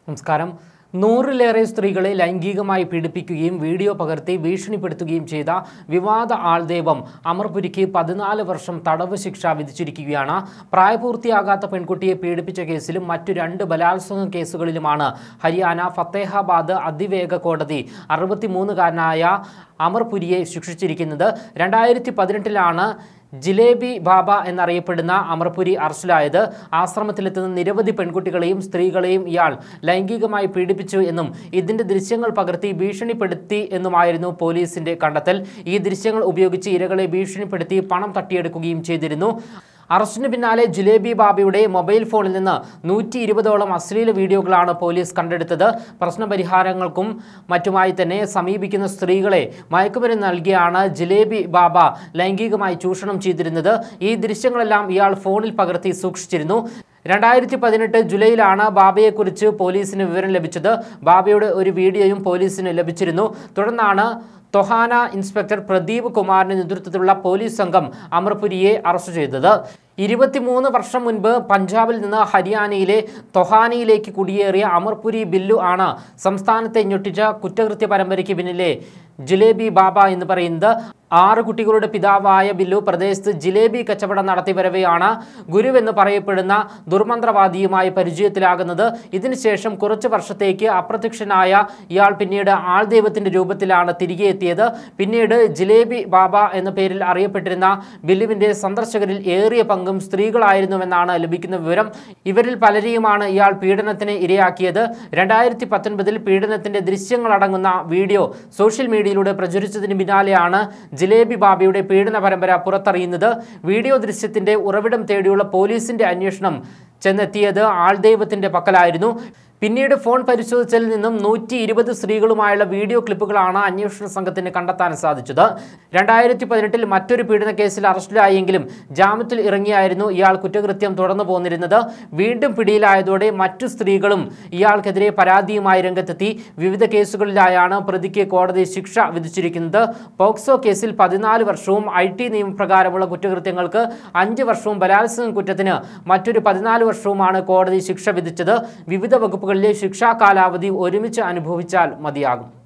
നമസ്കാരം നൂറിലേറെ സ്ത്രീകളെ ലൈംഗികമായി പീഡിപ്പിക്കുകയും വീഡിയോ പകർത്തി ഭീഷണിപ്പെടുത്തുകയും ചെയ്ത വിവാദ ആൾദൈവം അമർപുരിക്ക് പതിനാല് വർഷം തടവ് ശിക്ഷ വിധിച്ചിരിക്കുകയാണ് പ്രായപൂർത്തിയാകാത്ത പെൺകുട്ടിയെ പീഡിപ്പിച്ച കേസിലും മറ്റു രണ്ട് ബലാത്സംഗ കേസുകളിലുമാണ് ഹരിയാന ഫത്തേഹാബാദ് അതിവേഗ കോടതി അറുപത്തിമൂന്നുകാരനായ അമർപുരിയെ ശിക്ഷിച്ചിരിക്കുന്നത് രണ്ടായിരത്തി പതിനെട്ടിലാണ് ജിലേബി ബാബ എന്നറിയപ്പെടുന്ന അമർപുരി അറസ്റ്റിലായത് ആശ്രമത്തിലെത്തുന്ന നിരവധി പെൺകുട്ടികളെയും സ്ത്രീകളെയും ഇയാൾ ലൈംഗികമായി പീഡിപ്പിച്ചു എന്നും ഇതിന്റെ ദൃശ്യങ്ങൾ പകർത്തി ഭീഷണിപ്പെടുത്തി എന്നുമായിരുന്നു പോലീസിന്റെ കണ്ടെത്തൽ ഈ ദൃശ്യങ്ങൾ ഉപയോഗിച്ച് ഇരകളെ ഭീഷണിപ്പെടുത്തി പണം തട്ടിയെടുക്കുകയും ചെയ്തിരുന്നു അറസ്റ്റിന് പിന്നാലെ ജിലേബി ബാബയുടെ മൊബൈൽ ഫോണിൽ നിന്ന് നൂറ്റി ഇരുപതോളം അശ്ലീല വീഡിയോകളാണ് പോലീസ് കണ്ടെടുത്തത് പ്രശ്നപരിഹാരങ്ങൾക്കും മറ്റുമായി തന്നെ സമീപിക്കുന്ന സ്ത്രീകളെ മയക്കുമരുന്ന് നൽകിയാണ് ജിലേബി ബാബ ലൈംഗികമായി ചൂഷണം ചെയ്തിരുന്നത് ഈ ദൃശ്യങ്ങളെല്ലാം ഇയാൾ ഫോണിൽ പകർത്തി സൂക്ഷിച്ചിരുന്നു രണ്ടായിരത്തി പതിനെട്ട് ജൂലൈയിലാണ് ബാബയെക്കുറിച്ച് പോലീസിന് വിവരം ലഭിച്ചത് ബാബയുടെ ഒരു വീഡിയോയും പോലീസിന് ലഭിച്ചിരുന്നു തുടർന്നാണ് തൊഹാന ഇൻസ്പെക്ടർ പ്രദീപ് കുമാറിന്റെ നേതൃത്വത്തിലുള്ള പോലീസ് സംഘം അമർപുരിയെ അറസ്റ്റ് ചെയ്തത് ഇരുപത്തിമൂന്ന് വർഷം മുൻപ് പഞ്ചാബിൽ നിന്ന് ഹരിയാനയിലെ തൊഹാനയിലേക്ക് കുടിയേറിയ അമർപുരി ബില്ലു ആണ് സംസ്ഥാനത്തെ ഞെട്ടിച്ച കുറ്റകൃത്യ പരമ്പരയ്ക്ക് പിന്നിലെ ജിലേബി ബാബ എന്ന് പറയുന്നത് ആറ് കുട്ടികളുടെ പിതാവായ ബില്ലു പ്രദേശത്ത് ജിലേബി കച്ചവടം നടത്തി വരവെയാണ് ഗുരുവെന്ന് പറയപ്പെടുന്ന ദുർമന്ത്രവാദിയുമായി പരിചയത്തിലാകുന്നത് ഇതിനുശേഷം കുറച്ച് വർഷത്തേക്ക് അപ്രത്യക്ഷനായ ഇയാൾ പിന്നീട് ആൾദൈവത്തിന്റെ രൂപത്തിലാണ് തിരികെ എത്തിയത് പിന്നീട് ജിലേബി ബാബ എന്ന പേരിൽ അറിയപ്പെട്ടിരുന്ന ബില്ലുവിന്റെ സന്ദർശകരിൽ ഏറിയ പങ്കും സ്ത്രീകളായിരുന്നുവെന്നാണ് ലഭിക്കുന്ന വിവരം ഇവരിൽ പലരെയുമാണ് ഇയാൾ പീഡനത്തിന് ഇരയാക്കിയത് രണ്ടായിരത്തി പത്തൊൻപതിൽ പീഡനത്തിന്റെ ദൃശ്യങ്ങളടങ്ങുന്ന വീഡിയോ സോഷ്യൽ മീഡിയയിലൂടെ പ്രചരിച്ചതിന് പിന്നാലെയാണ് ജിലേബി ബാബയുടെ പീഡന പരമ്പര പുറത്തറിയുന്നത് വീഡിയോ ദൃശ്യത്തിന്റെ ഉറവിടം തേടിയുള്ള പോലീസിന്റെ അന്വേഷണം ചെന്നെത്തിയത് ആൾദൈവത്തിന്റെ പക്കലായിരുന്നു പിന്നീട് ഫോൺ പരിശോധിച്ചതിൽ നിന്നും നൂറ്റി ഇരുപത് സ്ത്രീകളുമായുള്ള വീഡിയോ ക്ലിപ്പുകളാണ് അന്വേഷണ സംഘത്തിന് കണ്ടെത്താൻ സാധിച്ചത് രണ്ടായിരത്തി പതിനെട്ടിൽ മറ്റൊരു പീഡന കേസിൽ അറസ്റ്റിലായെങ്കിലും ജാമ്യത്തിൽ ഇറങ്ങിയായിരുന്നു ഇയാൾ കുറ്റകൃത്യം തുടർന്നു പോന്നിരുന്നത് വീണ്ടും പിടിയിലായതോടെ മറ്റു സ്ത്രീകളും ഇയാൾക്കെതിരെ പരാതിയുമായി രംഗത്തെത്തി വിവിധ കേസുകളിലായാണ് പ്രതിക്ക് കോടതി ശിക്ഷ വിധിച്ചിരിക്കുന്നത് പോക്സോ കേസിൽ പതിനാല് വർഷവും ഐ ടി നിയമപ്രകാരമുള്ള കുറ്റകൃത്യങ്ങൾക്ക് അഞ്ച് വർഷവും ബലാത്സംഗ കുറ്റത്തിന് മറ്റൊരു പതിനാല് വർഷവുമാണ് കോടതി ശിക്ഷ വിധിച്ചത് വിവിധ വകുപ്പുകളിലെ ശിക്ഷാ കാലാവധി ഒരുമിച്ച് അനുഭവിച്ചാൽ മതിയാകും